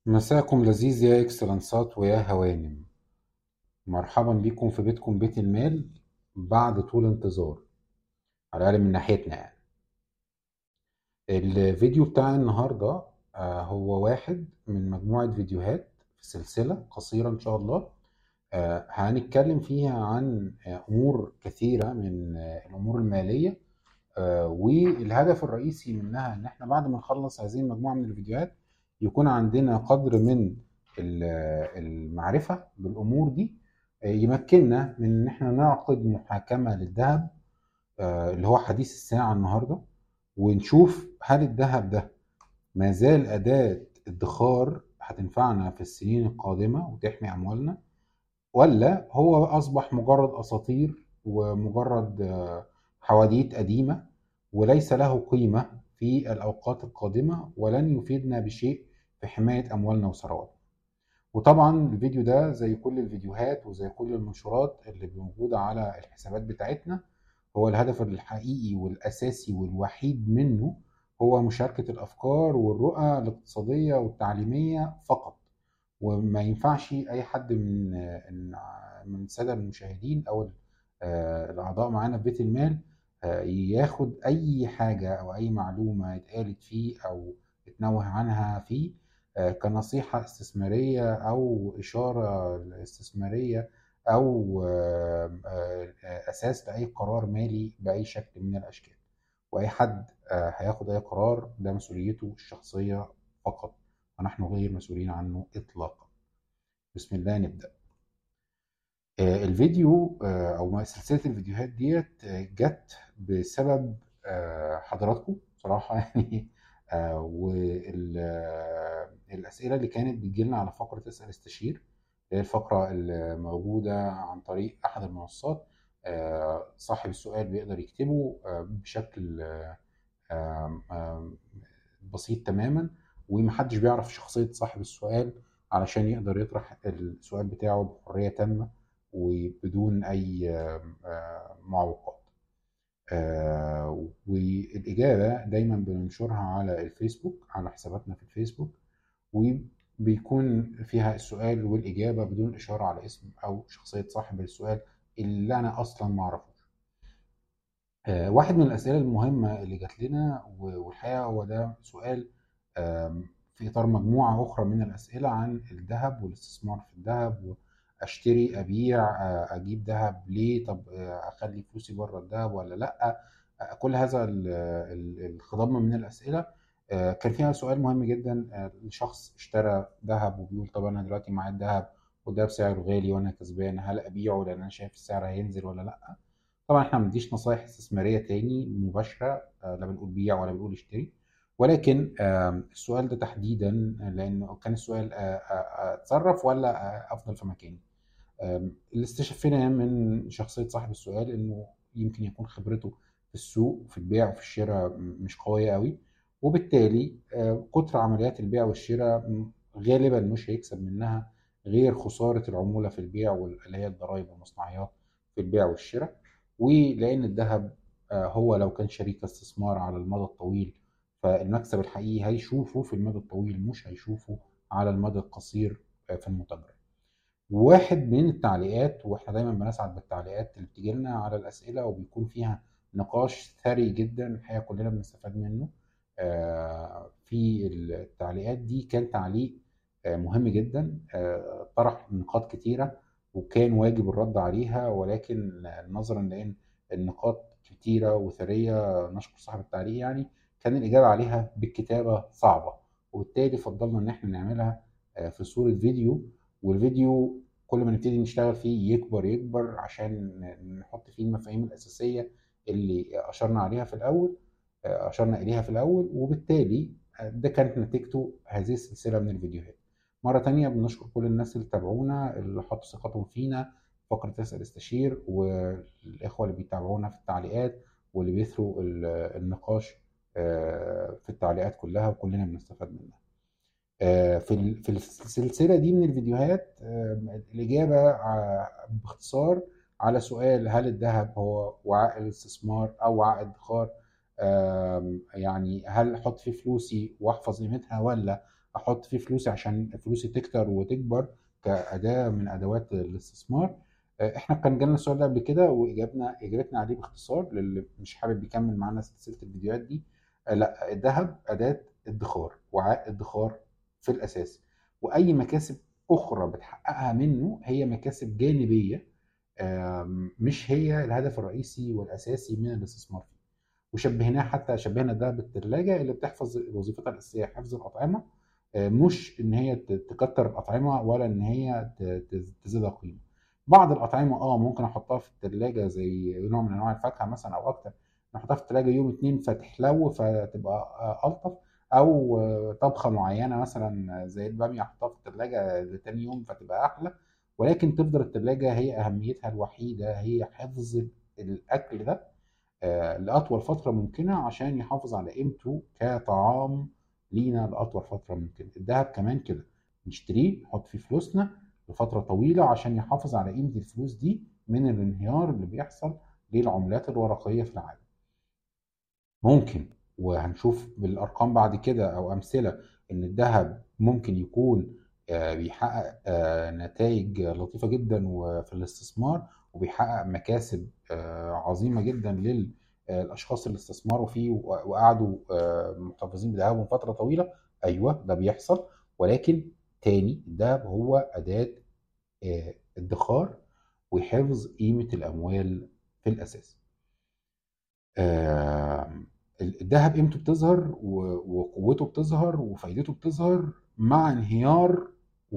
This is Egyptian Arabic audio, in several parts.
مساكم لذيذ يا اكسلنسات ويا هوانم مرحبا بكم في بيتكم بيت المال بعد طول انتظار على الأقل من ناحيتنا يعني الفيديو بتاع النهاردة آه، هو واحد من مجموعة فيديوهات في سلسلة قصيرة إن شاء الله آه، هنتكلم فيها عن آه، أمور كثيرة من الأمور المالية والهدف الرئيسي منها إن إحنا بعد ما نخلص هذه المجموعة من الفيديوهات يكون عندنا قدر من المعرفة بالأمور دي آه، يمكننا من إن إحنا نعقد محاكمة للذهب آه، اللي هو حديث الساعة النهاردة ونشوف هل الذهب ده ما زال أداة ادخار هتنفعنا في السنين القادمة وتحمي أموالنا ولا هو أصبح مجرد أساطير ومجرد آه، حواديت قديمة وليس له قيمة في الأوقات القادمة ولن يفيدنا بشيء في حماية أموالنا وثرواتنا وطبعا الفيديو ده زي كل الفيديوهات وزي كل المنشورات اللي موجودة على الحسابات بتاعتنا هو الهدف الحقيقي والأساسي والوحيد منه هو مشاركة الأفكار والرؤى الاقتصادية والتعليمية فقط وما ينفعش أي حد من من السادة المشاهدين أو آه، الأعضاء معانا في بيت المال آه، ياخد أي حاجة أو أي معلومة اتقالت فيه أو اتنوه عنها فيه آه، كنصيحة استثمارية أو إشارة استثمارية أو آه، أساس لأي قرار مالي بأي شكل من الأشكال وأي حد هياخد أي قرار ده مسؤوليته الشخصية فقط ونحن غير مسؤولين عنه إطلاقا بسم الله نبدأ آه، الفيديو آه، او سلسله الفيديوهات ديت آه، جت بسبب حضراتكم صراحه يعني والاسئله اللي كانت بتجيلنا على فقره اسال استشير هي الفقره الموجوده عن طريق احد المنصات صاحب السؤال بيقدر يكتبه بشكل بسيط تماما ومحدش بيعرف شخصيه صاحب السؤال علشان يقدر يطرح السؤال بتاعه بحريه تامه وبدون اي معوقات آه، والاجابه دايما بننشرها على الفيسبوك على حساباتنا في الفيسبوك وبيكون فيها السؤال والاجابه بدون اشاره على اسم او شخصيه صاحب السؤال اللي انا اصلا ما اعرفوش آه، واحد من الاسئله المهمه اللي جات لنا والحقيقه هو ده سؤال في اطار مجموعه اخرى من الاسئله عن الذهب والاستثمار في الذهب اشتري ابيع آه، اجيب ذهب ليه طب آه، اخلي فلوسي بره الذهب ولا لا آه، كل هذا الخضم من الاسئله كان فيها سؤال مهم جدا الشخص اشترى ذهب وبيقول طب انا دلوقتي معايا الذهب وده بسعره غالي وانا كسبان هل ابيعه لان انا شايف السعر هينزل ولا لا طبعا احنا ما بنديش نصايح استثماريه تاني مباشره لا بنقول بيع ولا بنقول اشتري ولكن السؤال ده تحديدا لانه كان السؤال اتصرف ولا افضل في مكاني اللي استشفينا من شخصيه صاحب السؤال انه يمكن يكون خبرته في السوق في البيع وفي الشراء مش قويه قوي وبالتالي كتر عمليات البيع والشراء غالبا مش هيكسب منها غير خساره العموله في البيع اللي هي الضرائب والمصنعيات في البيع والشراء ولان الذهب هو لو كان شريك استثمار على المدى الطويل فالمكسب الحقيقي هيشوفه في المدى الطويل مش هيشوفه على المدى القصير في المتجر واحد من التعليقات واحنا دايما بنسعد بالتعليقات اللي بتيجي لنا على الاسئله وبيكون فيها نقاش ثري جدا الحقيقه كلنا بنستفاد منه آه، في التعليقات دي كان تعليق آه، مهم جدا آه، طرح نقاط كتيره وكان واجب الرد عليها ولكن نظرا لان النقاط كتيره وثريه نشكر صاحب التعليق يعني كان الإجابة عليها بالكتابة صعبة وبالتالي فضلنا إن إحنا نعملها آه، في صورة فيديو والفيديو كل ما نبتدي نشتغل فيه يكبر يكبر عشان نحط فيه المفاهيم الأساسية اللي أشرنا عليها في الأول آه، أشرنا إليها في الأول وبالتالي آه، ده كانت نتيجته هذه السلسلة من الفيديوهات مرة تانية بنشكر كل الناس اللي تابعونا اللي حطوا ثقتهم فينا فقرة تسأل استشير والإخوة اللي بيتابعونا في التعليقات واللي بيثروا النقاش آه، في التعليقات كلها وكلنا بنستفاد منها آه، في في السلسله دي من الفيديوهات آه، الاجابه باختصار على سؤال هل الذهب هو وعاء الاستثمار او وعاء ادخار يعني هل احط فيه فلوسي واحفظ قيمتها ولا احط فيه فلوسي عشان فلوسي تكتر وتكبر كاداه من ادوات الاستثمار آه، احنا كان جالنا السؤال ده قبل كده واجابنا اجابتنا عليه باختصار للي مش حابب يكمل معانا سلسله الفيديوهات دي آه، لا الذهب اداه ادخار وعاء ادخار في الاساس واي مكاسب اخرى بتحققها منه هي مكاسب جانبيه مش هي الهدف الرئيسي والاساسي من الاستثمار فيه وشبهناه حتى شبهنا ده بالثلاجه اللي بتحفظ وظيفتها الاساسيه حفظ الاطعمه آه، مش ان هي تكتر الاطعمه ولا ان هي تزيدها قيمه بعض الاطعمه اه ممكن احطها في الثلاجه زي نوع من انواع الفاكهه مثلا او اكتر نحطها في الثلاجه يوم اتنين فتحلو فتبقى آه، الطف او طبخه معينه مثلا زي الباميه احطها في الثلاجه لتاني يوم فتبقى احلى ولكن تفضل الثلاجه هي اهميتها الوحيده هي حفظ الاكل ده آه، لاطول فتره ممكنه عشان يحافظ على قيمته كطعام لينا لاطول فتره ممكنه الذهب كمان كده نشتريه نحط فيه فلوسنا لفتره طويله عشان يحافظ على قيمه الفلوس دي من الانهيار اللي بيحصل للعملات الورقيه في العالم ممكن وهنشوف بالارقام بعد كده او امثله ان الذهب ممكن يكون آه، بيحقق آه، نتائج لطيفه جدا في الاستثمار وبيحقق مكاسب آه، عظيمه جدا للاشخاص اللي استثمروا فيه وقعدوا محتفظين بذهبهم فتره طويله ايوه ده بيحصل ولكن تاني الذهب هو اداه ادخار وحفظ قيمه الاموال في الاساس الذهب قيمته بتظهر وقوته بتظهر وفايدته بتظهر مع انهيار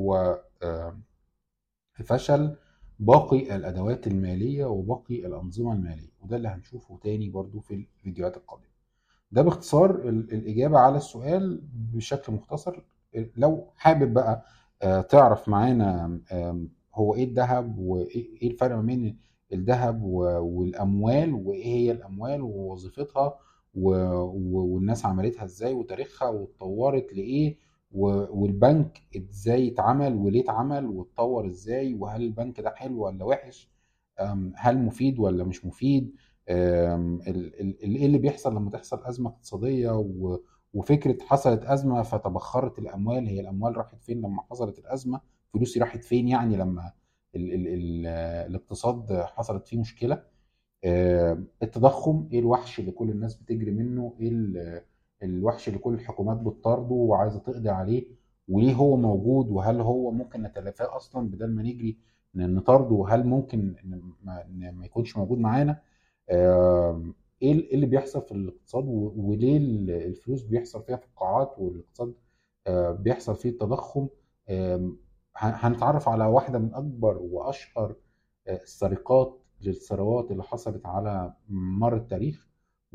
وفشل باقي الادوات الماليه وباقي الانظمه الماليه وده اللي هنشوفه تاني برضو في الفيديوهات القادمه ده باختصار الاجابه على السؤال بشكل مختصر لو حابب بقى آه، تعرف معانا هو ايه الذهب وايه إيه الفرق ما بين الذهب والاموال وايه هي الاموال ووظيفتها والناس عملتها ازاي وتاريخها واتطورت لايه والبنك ازاي اتعمل وليه اتعمل واتطور ازاي وهل البنك ده حلو ولا وحش هل مفيد ولا مش مفيد ايه اللي بيحصل لما تحصل ازمه اقتصاديه وفكره حصلت ازمه فتبخرت الاموال هي الاموال راحت فين لما حصلت الازمه فلوسي راحت فين يعني لما ال ال ال الاقتصاد حصلت فيه مشكله التضخم ايه الوحش اللي كل الناس بتجري منه ايه الوحش اللي كل الحكومات بتطارده وعايزه تقضي عليه وليه هو موجود وهل هو ممكن نتلافاه اصلا بدل ما نجري نطارده وهل ممكن ما يكونش موجود معانا ايه, ايه اللي بيحصل في الاقتصاد وليه الفلوس بيحصل فيها فقاعات والاقتصاد بيحصل فيه التضخم هنتعرف على واحده من اكبر واشهر السرقات للثروات اللي حصلت على مر التاريخ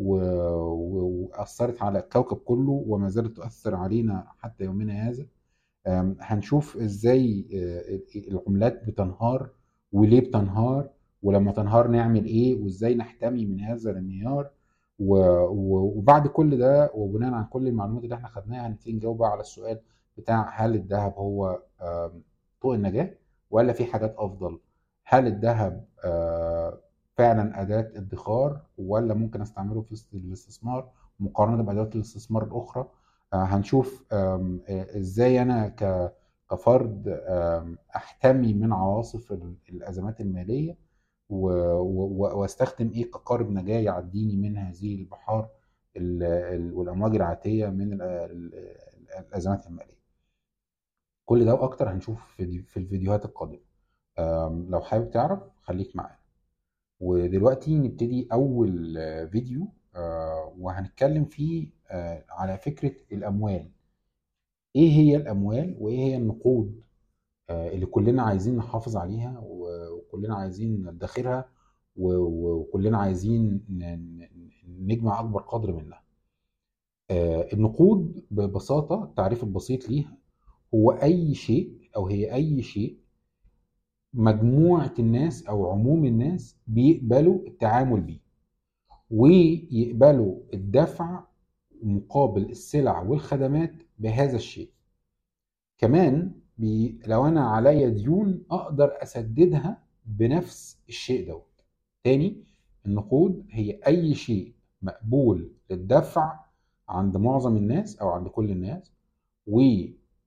واثرت على الكوكب كله وما زالت تؤثر علينا حتى يومنا هذا هنشوف ازاي آه، العملات بتنهار وليه بتنهار ولما تنهار نعمل ايه وازاي نحتمي من هذا الانهيار وبعد كل ده وبناء على كل المعلومات اللي احنا خدناها هنبتدي نجاوب على السؤال بتاع هل الذهب هو طوق النجاه ولا في حاجات افضل هل الذهب آه، فعلا اداه ادخار ولا ممكن استعمله في الاستثمار مقارنه بادوات الاستثمار الاخرى آه، هنشوف آه، ازاي انا كفرد احتمي من عواصف الازمات الماليه واستخدم ايه كقارب نجاه يعديني من هذه البحار والامواج العاتيه من الازمات الماليه كل ده واكتر هنشوف في الفيديوهات القادمه لو حابب تعرف خليك معانا ودلوقتي نبتدي أول فيديو آه، وهنتكلم فيه آه، على فكرة الأموال إيه هي الأموال وإيه هي النقود آه، اللي كلنا عايزين نحافظ عليها وكلنا عايزين ندخرها وكلنا عايزين نجمع أكبر قدر منها النقود ببساطة التعريف البسيط ليها هو أي شيء أو هي أي شيء مجموعة الناس أو عموم الناس بيقبلوا التعامل بيه ويقبلوا الدفع مقابل السلع والخدمات بهذا الشيء كمان بي لو أنا عليا ديون أقدر أسددها بنفس الشيء دوت تاني النقود هي أي شيء مقبول للدفع عند معظم الناس أو عند كل الناس و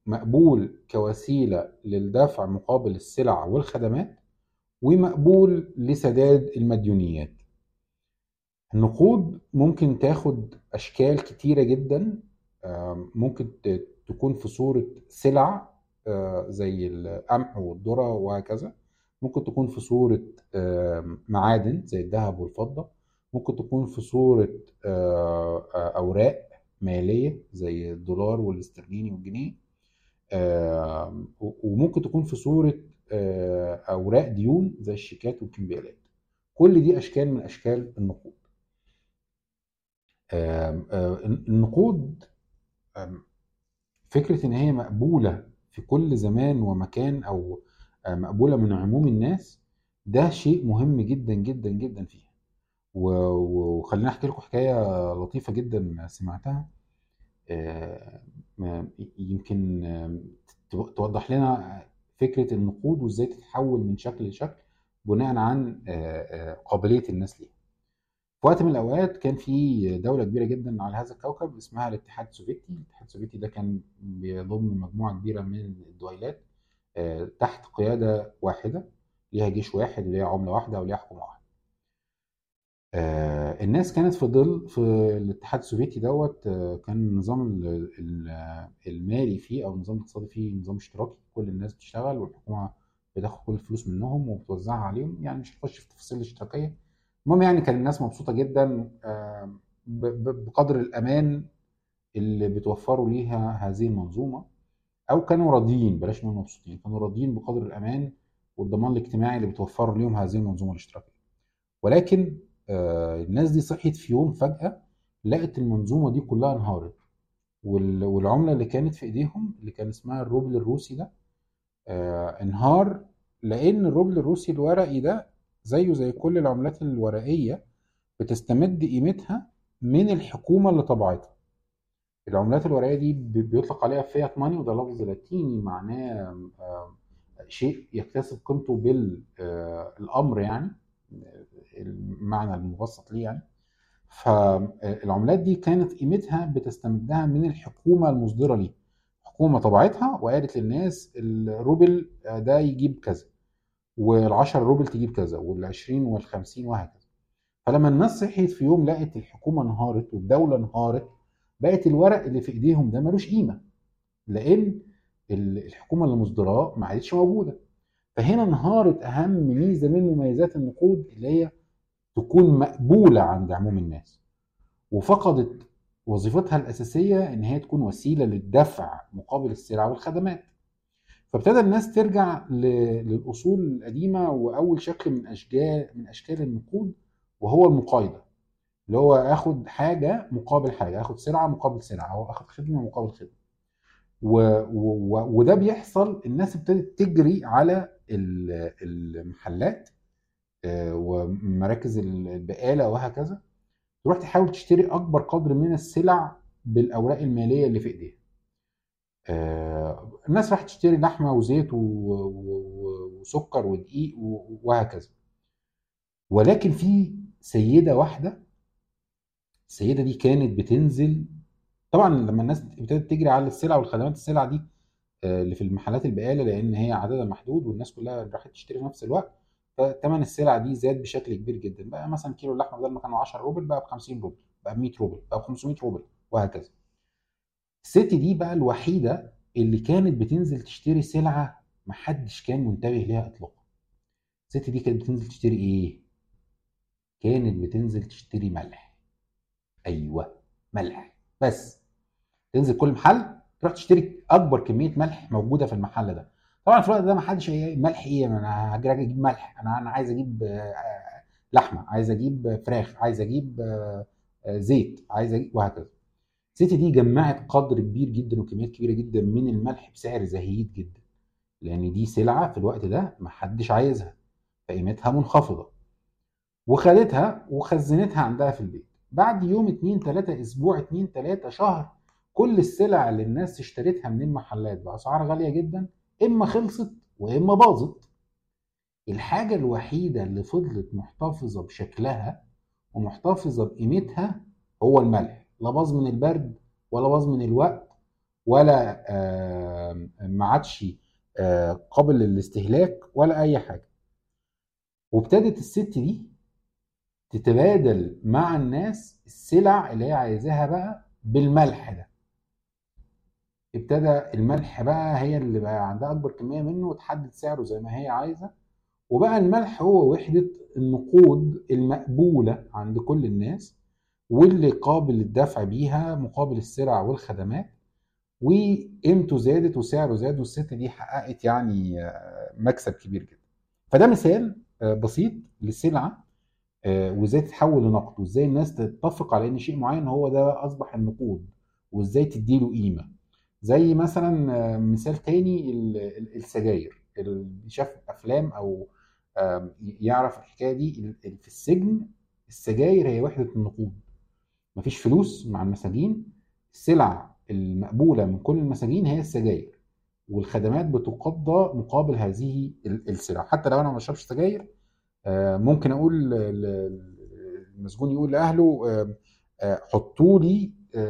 مقبول كوسيله للدفع مقابل السلع والخدمات ومقبول لسداد المديونيات النقود ممكن تاخد اشكال كتيره جدا ممكن تكون في صوره سلع آه، زي القمح والذره وهكذا ممكن تكون في صوره معادن زي الذهب والفضه ممكن تكون في صوره آه، آه، اوراق ماليه زي الدولار والاسترليني والجنيه وممكن تكون في صوره اوراق ديون زي الشيكات والكمبيالات كل دي اشكال من اشكال النقود النقود فكره ان هي مقبوله في كل زمان ومكان او مقبوله من عموم الناس ده شيء مهم جدا جدا جدا فيها وخليني احكي لكم حكايه لطيفه جدا سمعتها يمكن توضح لنا فكره النقود وازاي تتحول من شكل لشكل بناء عن قابليه الناس ليها في وقت من الاوقات كان في دوله كبيره جدا على هذا الكوكب اسمها الاتحاد السوفيتي الاتحاد السوفيتي ده كان بيضم مجموعه كبيره من الدويلات آه، تحت قياده واحده ليها جيش واحد وليها عمله واحده وليها حكومه واحده آه، الناس كانت في ظل في الاتحاد السوفيتي دوت آه، كان النظام المالي فيه او النظام الاقتصادي فيه نظام اشتراكي كل الناس بتشتغل والحكومه بتاخد كل الفلوس منهم وبتوزعها عليهم يعني مش هنخش في تفاصيل الاشتراكيه المهم يعني كان الناس مبسوطه جدا بقدر الامان اللي بتوفره ليها هذه المنظومه او كانوا راضيين بلاش نقول مبسوطين كانوا راضيين بقدر الامان والضمان الاجتماعي اللي بتوفره ليهم هذه المنظومه الاشتراكيه ولكن آه، الناس دي صحيت في يوم فجاه لقت المنظومه دي كلها انهارت والعمله اللي كانت في ايديهم اللي كان اسمها الروبل الروسي ده آه، انهار لان الروبل الروسي الورقي ده زيه زي كل العملات الورقية بتستمد قيمتها من الحكومة اللي طبعتها العملات الورقية دي بيطلق عليها فيات ماني وده لفظ لاتيني معناه شيء يكتسب قيمته بالأمر يعني المعنى المبسط ليه يعني فالعملات دي كانت قيمتها بتستمدها من الحكومة المصدرة ليها حكومة طبعتها وقالت للناس الروبل ده يجيب كذا وال10 روبل تجيب كذا وال20 وال50 وهكذا فلما الناس صحيت في يوم لقت الحكومه انهارت والدوله انهارت بقت الورق اللي في ايديهم ده ملوش قيمه لان الحكومه اللي مصدراه ما عادتش موجوده فهنا انهارت اهم ميزه من مميزات النقود اللي هي تكون مقبوله عند عموم الناس وفقدت وظيفتها الاساسيه ان هي تكون وسيله للدفع مقابل السلع والخدمات فابتدى الناس ترجع للاصول القديمه واول شكل من اشكال من اشكال النقود وهو المقايضه اللي هو اخد حاجه مقابل حاجه اخد سلعه مقابل سلعه او اخد خدمه مقابل خدمه و... و... وده بيحصل الناس ابتدت تجري على المحلات آه، ومراكز البقاله وهكذا تروح تحاول تشتري اكبر قدر من السلع بالاوراق الماليه اللي في ايديها آه، الناس راح تشتري لحمه وزيت وسكر ودقيق وهكذا ولكن في سيده واحده السيده دي كانت بتنزل طبعا لما الناس ابتدت تجري على السلع والخدمات السلع دي آه، اللي في المحلات البقاله لان هي عددها محدود والناس كلها راحت تشتري في نفس الوقت فثمن السلع دي زاد بشكل كبير جدا بقى مثلا كيلو اللحمه بدل ما كان 10 روبل بقى ب 50 روبل بقى ب 100 روبل بقى ب 500 روبل وهكذا الست دي بقى الوحيده اللي كانت بتنزل تشتري سلعه محدش كان منتبه ليها اطلاقا الست دي كانت بتنزل تشتري ايه كانت بتنزل تشتري ملح ايوه ملح بس تنزل كل محل تروح تشتري اكبر كميه ملح موجوده في المحل ده طبعا في الوقت ده ما حدش ملح ايه انا هاجي اجيب ملح انا انا عايز اجيب آه، لحمه عايز اجيب فراخ عايز اجيب آه، آه، زيت عايز اجيب وهكذا سيتي دي جمعت قدر كبير جدا وكميات كبيره جدا من الملح بسعر زهيد جدا لان دي سلعه في الوقت ده محدش عايزها فقيمتها منخفضه وخدتها وخزنتها عندها في البيت بعد يوم اتنين تلاتة اسبوع اتنين تلاتة شهر كل السلع اللي الناس اشترتها من المحلات باسعار غاليه جدا اما خلصت واما باظت الحاجه الوحيده اللي فضلت محتفظه بشكلها ومحتفظه بقيمتها هو الملح لا باظ من البرد ولا باظ من الوقت ولا ما عادش قابل للاستهلاك ولا اي حاجه وابتدت الست دي تتبادل مع الناس السلع اللي هي عايزاها بقى بالملح ده ابتدى الملح بقى هي اللي بقى عندها اكبر كميه منه وتحدد سعره زي ما هي عايزه وبقى الملح هو وحده النقود المقبوله عند كل الناس واللي قابل للدفع بيها مقابل السلع والخدمات وقيمته زادت وسعره زاد والست دي حققت يعني مكسب كبير جدا فده مثال بسيط للسلعه وازاي تتحول لنقد وازاي الناس تتفق على ان شيء معين هو ده اصبح النقود وازاي تديله قيمه زي مثلا مثال تاني السجاير اللي شاف افلام او يعرف الحكايه دي في السجن السجاير هي وحده النقود مفيش فلوس مع المساجين السلع المقبوله من كل المساجين هي السجاير والخدمات بتقضى مقابل هذه السلع حتى لو انا ما بشربش سجاير ممكن اقول المسجون يقول لاهله حطوا لي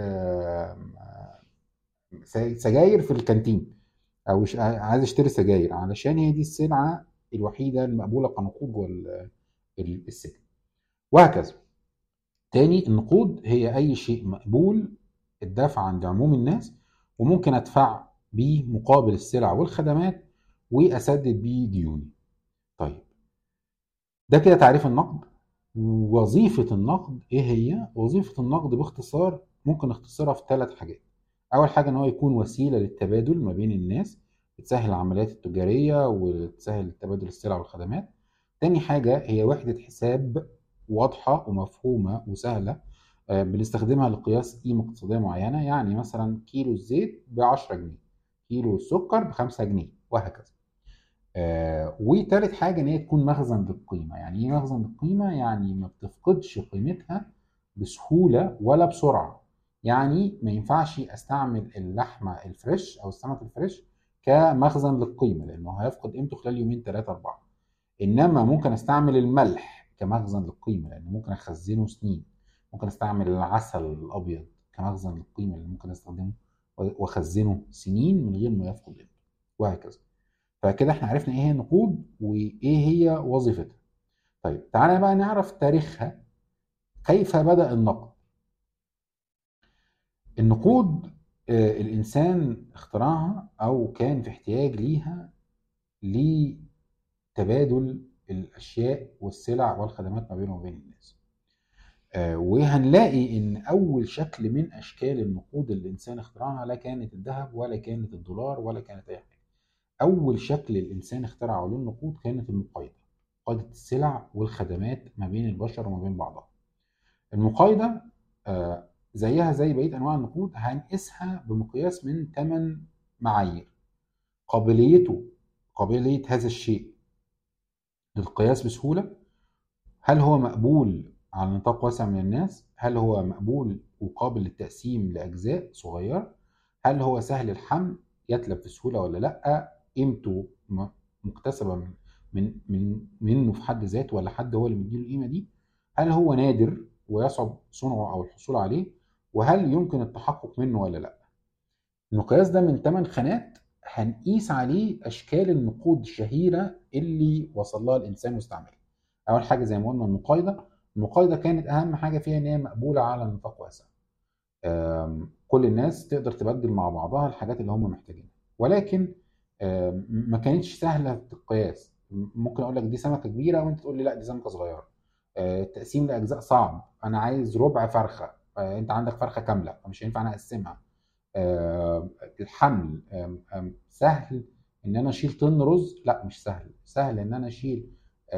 سجاير في الكانتين او عايز اشتري سجاير علشان هي دي السلعه الوحيده المقبوله كنقود جوه السجن وهكذا تاني النقود هي اي شيء مقبول الدفع عند عموم الناس وممكن ادفع بيه مقابل السلع والخدمات واسدد بيه ديوني طيب ده كده تعريف النقد وظيفة النقد ايه هي؟ وظيفة النقد باختصار ممكن نختصرها في ثلاث حاجات اول حاجه ان هو يكون وسيله للتبادل ما بين الناس بتسهل العمليات التجاريه وتسهل تبادل السلع والخدمات تاني حاجه هي وحده حساب واضحه ومفهومه وسهله بنستخدمها لقياس قيمه اقتصاديه معينه يعني مثلا كيلو الزيت ب 10 جنيه كيلو السكر ب 5 جنيه وهكذا آه وتالت حاجه ان هي تكون مخزن للقيمه يعني ايه مخزن للقيمه يعني ما بتفقدش قيمتها بسهوله ولا بسرعه يعني ما ينفعش استعمل اللحمه الفريش او السمك الفريش كمخزن للقيمه لانه هيفقد قيمته خلال يومين ثلاثه اربعه انما ممكن استعمل الملح كمخزن للقيمه لانه ممكن اخزنه سنين ممكن استعمل العسل الابيض كمخزن للقيمه اللي ممكن استخدمه واخزنه سنين من غير ما يفقد قيمته وهكذا فكده احنا عرفنا ايه هي النقود وايه هي وظيفتها طيب تعالى بقى نعرف تاريخها كيف بدا النقد النقود الإنسان اخترعها أو كان في احتياج ليها لتبادل الأشياء والسلع والخدمات ما بينه وبين الناس وهنلاقي إن أول شكل من أشكال النقود اللي الإنسان اخترعها لا كانت الذهب ولا كانت الدولار ولا كانت أي حاجة أول شكل الإنسان اخترعه للنقود كانت المقايضة مقايضة السلع والخدمات ما بين البشر وما بين بعضها المقايضة زيها زي بقيه انواع النقود هنقيسها بمقياس من 8 معايير قابليته قابليه هذا الشيء للقياس بسهوله هل هو مقبول على نطاق واسع من الناس هل هو مقبول وقابل للتقسيم لاجزاء صغيره هل هو سهل الحمل يتلف بسهوله ولا لا قيمته مكتسبه من من من منه في حد ذاته ولا حد هو اللي مديله القيمه دي هل هو نادر ويصعب صنعه او الحصول عليه وهل يمكن التحقق منه ولا لا المقياس ده من 8 خانات هنقيس عليه اشكال النقود الشهيره اللي وصل لها الانسان واستعملها اول حاجه زي ما قلنا المقايضه المقايضه كانت اهم حاجه فيها ان هي مقبوله على نطاق واسع كل الناس تقدر تبدل مع بعضها الحاجات اللي هم محتاجينها ولكن ما كانتش سهله القياس ممكن اقول لك دي سمكه كبيره وانت تقول لي لا دي سمكه صغيره التقسيم لاجزاء صعب انا عايز ربع فرخه انت عندك فرخه كامله فمش هينفع انا اقسمها الحمل سهل ان انا اشيل طن رز لا مش سهل سهل ان انا اشيل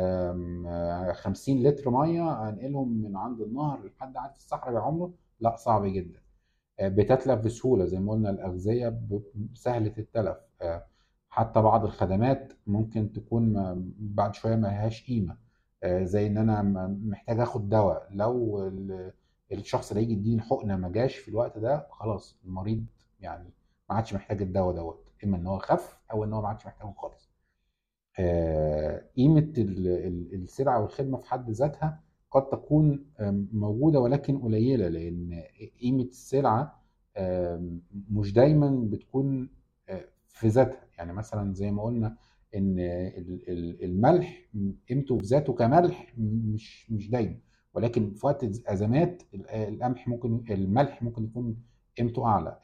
50 لتر ميه انقلهم من عند النهر لحد عند الصحراء بعمره لا صعب جدا بتتلف بسهوله زي ما قلنا الاغذيه سهله التلف حتى بعض الخدمات ممكن تكون بعد شويه ما لهاش قيمه زي ان انا محتاج اخد دواء لو الشخص اللي هيجي يديني حقنه ما جاش في الوقت ده خلاص المريض يعني ما عادش محتاج الدواء دوت اما ان هو خف او ان هو ما عادش محتاجه خالص قيمه السلعه والخدمه في حد ذاتها قد تكون موجوده ولكن قليله لان قيمه السلعه مش دايما بتكون في ذاتها يعني مثلا زي ما قلنا ان الملح قيمته في ذاته كملح مش مش دايما ولكن في وقت الازمات القمح ممكن الملح ممكن يكون قيمته اعلى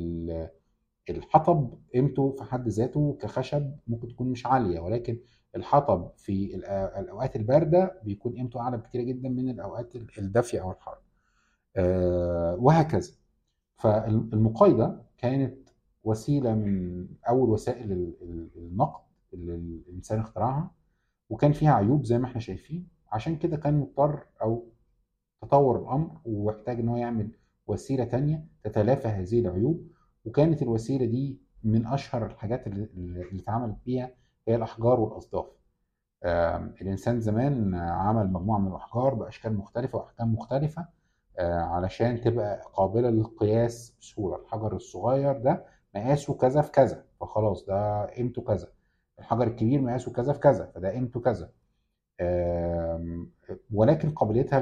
الحطب قيمته في حد ذاته كخشب ممكن تكون مش عاليه ولكن الحطب في الاوقات البارده بيكون قيمته اعلى بكتير جدا من الاوقات الدافيه او الحاره آه، وهكذا فالمقايضه كانت وسيله من اول وسائل النقد اللي الانسان اخترعها وكان فيها عيوب زي ما احنا شايفين عشان كده كان مضطر او تطور الامر واحتاج ان هو يعمل وسيله تانية تتلافى هذه العيوب وكانت الوسيله دي من اشهر الحاجات اللي, اللي اتعملت بيها هي الاحجار والاصداف الانسان زمان عمل مجموعه من الاحجار باشكال مختلفه واحكام مختلفه آه، علشان تبقى قابله للقياس بسهوله الحجر الصغير ده مقاسه كذا في كذا فخلاص ده قيمته كذا الحجر الكبير مقاسه كذا في كذا فده قيمته كذا ولكن قابليتها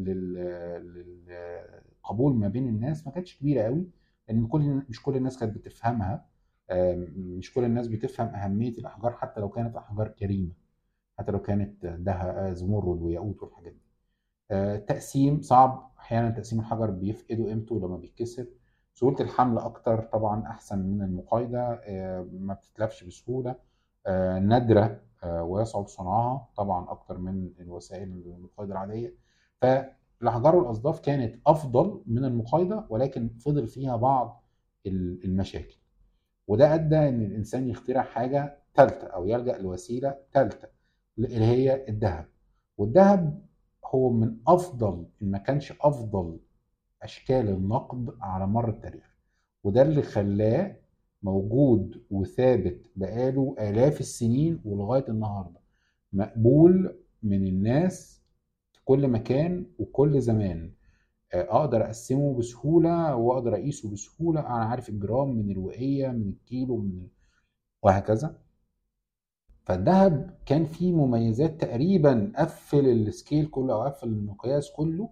للقبول ما بين الناس ما كانتش كبيره قوي لان كل مش كل الناس كانت بتفهمها مش كل الناس بتفهم اهميه الاحجار حتى لو كانت احجار كريمه حتى لو كانت ده زمرد وياقوت والحاجات دي التقسيم صعب احيانا تقسيم الحجر بيفقدوا قيمته لما بيتكسر سهوله الحمل اكتر طبعا احسن من المقايضه ما بتتلفش بسهوله نادره ويصعب صنعها طبعا اكتر من الوسائل المقايضه العاديه فالاحجار والاصداف كانت افضل من المقايضه ولكن فضل فيها بعض المشاكل وده ادى ان الانسان يخترع حاجه ثالثه او يلجا لوسيله ثالثه اللي هي الذهب والذهب هو من افضل ان ما كانش افضل اشكال النقد على مر التاريخ وده اللي خلاه موجود وثابت بقاله آلاف السنين ولغاية النهاردة مقبول من الناس في كل مكان وكل زمان آه، اقدر اقسمه بسهوله واقدر اقيسه بسهوله انا عارف الجرام من الوقيه من الكيلو من وهكذا فالذهب كان فيه مميزات تقريبا قفل السكيل كله او قفل المقياس كله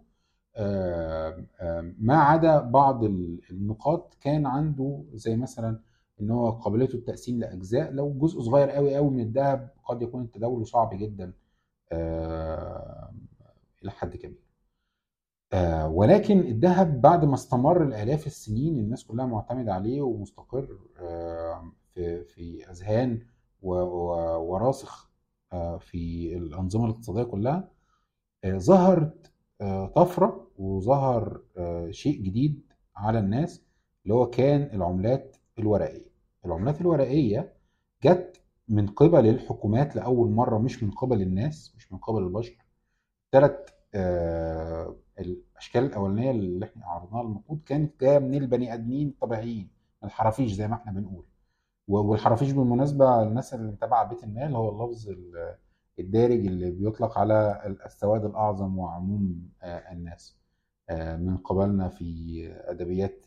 ما عدا بعض النقاط كان عنده زي مثلا ان هو قابليته التقسيم لاجزاء لو جزء صغير قوي قوي من الذهب قد يكون التداول صعب جدا الى حد كبير آه ولكن الذهب بعد ما استمر الالاف السنين الناس كلها معتمده عليه ومستقر آه في في اذهان وراسخ آه في الانظمه الاقتصاديه كلها آه، ظهرت آه، طفره وظهر آه، شيء جديد على الناس اللي هو كان العملات الورقيه العملات الورقيه جت من قبل الحكومات لاول مره مش من قبل الناس مش من قبل البشر ثلاث الاشكال الاولانيه اللي احنا عرضناها للنقود كانت جايه من البني ادمين الطبيعيين الحرافيش زي ما احنا بنقول والحرافيش بالمناسبه الناس اللي متابعه بيت المال هو اللفظ الدارج اللي بيطلق على السواد الاعظم وعموم آه، الناس آه، من قبلنا في ادبيات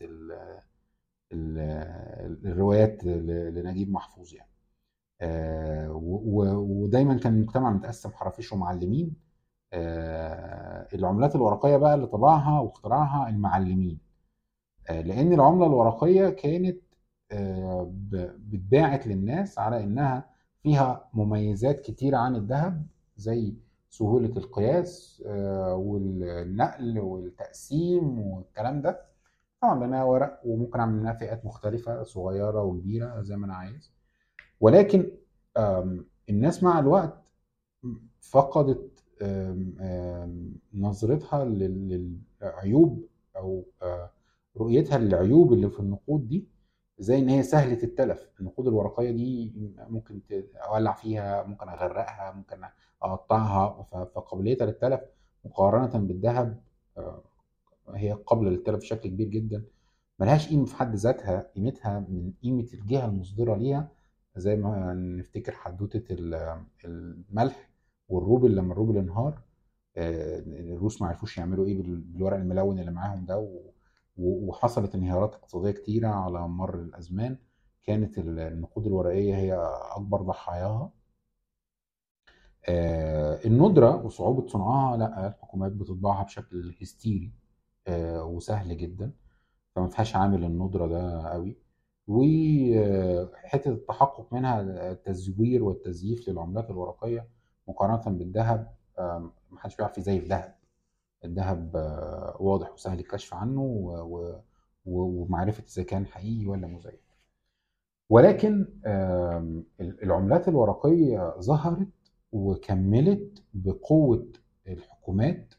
الروايات لنجيب محفوظ يعني آه، ودايما كان المجتمع متقسم حرافيش ومعلمين العملات الورقيه بقى اللي طبعها واخترعها المعلمين لان العمله الورقيه كانت بتباعت للناس على انها فيها مميزات كتيرة عن الذهب زي سهولة القياس آه، والنقل والتقسيم والكلام ده طبعا لانها ورق وممكن اعمل منها فئات مختلفة صغيرة وكبيرة زي ما انا عايز ولكن الناس مع الوقت فقدت نظرتها للعيوب او آه، رؤيتها للعيوب اللي في النقود دي زي ان هي سهله التلف النقود الورقيه دي ممكن اولع فيها ممكن اغرقها ممكن اقطعها فقابليتها للتلف مقارنه بالذهب آه، هي قابله للتلف بشكل كبير جدا ملهاش قيمه في حد ذاتها قيمتها من قيمه الجهه المصدره ليها زي ما نفتكر حدوته الملح والروبل لما الروبل انهار آه، الروس ما عرفوش يعملوا ايه بالورق الملون اللي معاهم ده وحصلت انهيارات اقتصاديه كتيره على مر الازمان كانت النقود الورقيه هي اكبر ضحاياها آه، الندره وصعوبه صنعها لا الحكومات بتطبعها بشكل هستيري آه، وسهل جدا فما فيهاش عامل الندرة ده قوي وحتة التحقق منها التزوير والتزييف للعملات الورقية مقارنة بالذهب آم، محدش بيعرف يزيف ذهب الذهب آه، واضح وسهل الكشف عنه و- و- و- ومعرفة إذا كان حقيقي ولا مزيف ولكن آم، العملات الورقية ظهرت وكملت بقوة الحكومات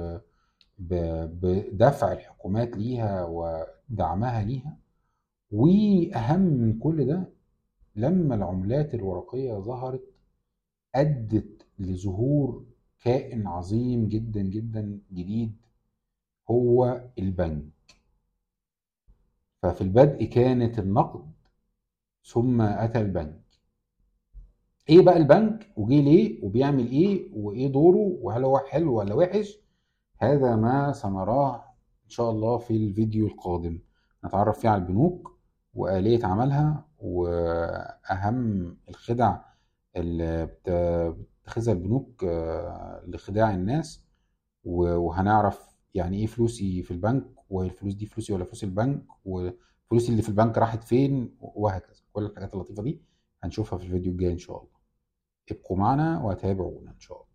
وبدفع الحكومات ليها ودعمها ليها وأهم من كل ده لما العملات الورقية ظهرت أدت لظهور كائن عظيم جدا جدا جديد هو البنك ففي البدء كانت النقد ثم أتى البنك ايه بقى البنك وجه ليه وبيعمل ايه وايه دوره وهل هو حلو ولا وحش هذا ما سنراه ان شاء الله في الفيديو القادم نتعرف فيه على البنوك وآلية عملها وأهم الخدع اللي بت- بتتخذها البنوك آه، لخداع الناس و- وهنعرف يعني ايه فلوسي في البنك والفلوس دي فلوسي ولا فلوس البنك وفلوسي اللي في البنك راحت فين وهكذا كل الحاجات اللطيفة دي هنشوفها في الفيديو الجاي ان شاء الله ابقوا معنا وتابعونا ان شاء الله